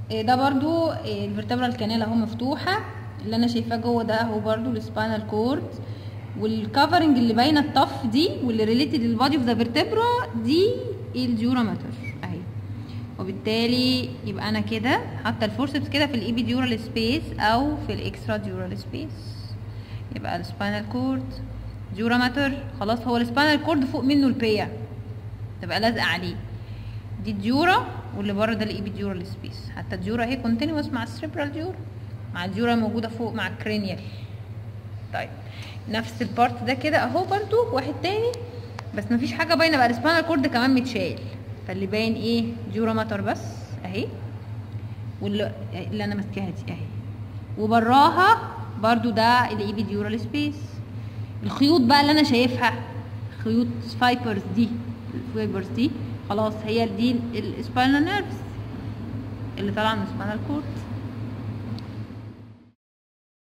إيه ده برضو إيه الفرتبرال كانال اهو مفتوحه اللي انا شايفاه جوه ده اهو برضو السباينال كورد والكفرنج اللي باينه الطف دي واللي ريليتد للبادي اوف ذا فيرتبرا دي الجورا ماتر اهي وبالتالي يبقى انا كده حاطه الفورسبس كده في الايبيديورال سبيس او في الاكسترا ديورال سبيس يبقى السباينال كورد جورا ماتر خلاص هو السباينال كورد فوق منه البيا تبقى لازقه عليه دي الديورا واللي بره ده الايبيديورال سبيس حتى الديورا اهي كونتينوس مع السريبرال ديورا مع الديورا موجوده فوق مع الكرينيال طيب نفس البارت ده كده اهو برضو واحد تاني بس مفيش حاجه باينه بقى السباينال كورد كمان متشال فاللي باين ايه ديورا ماتر بس اهي واللي اللي انا ماسكاها دي اهي وبراها برضو ده الايبيديورال سبيس الخيوط بقى اللي انا شايفها خيوط فايبرز دي الفايبرز دي خلاص هي دي السباينال نيرفز اللي طالعه من السباينال كورد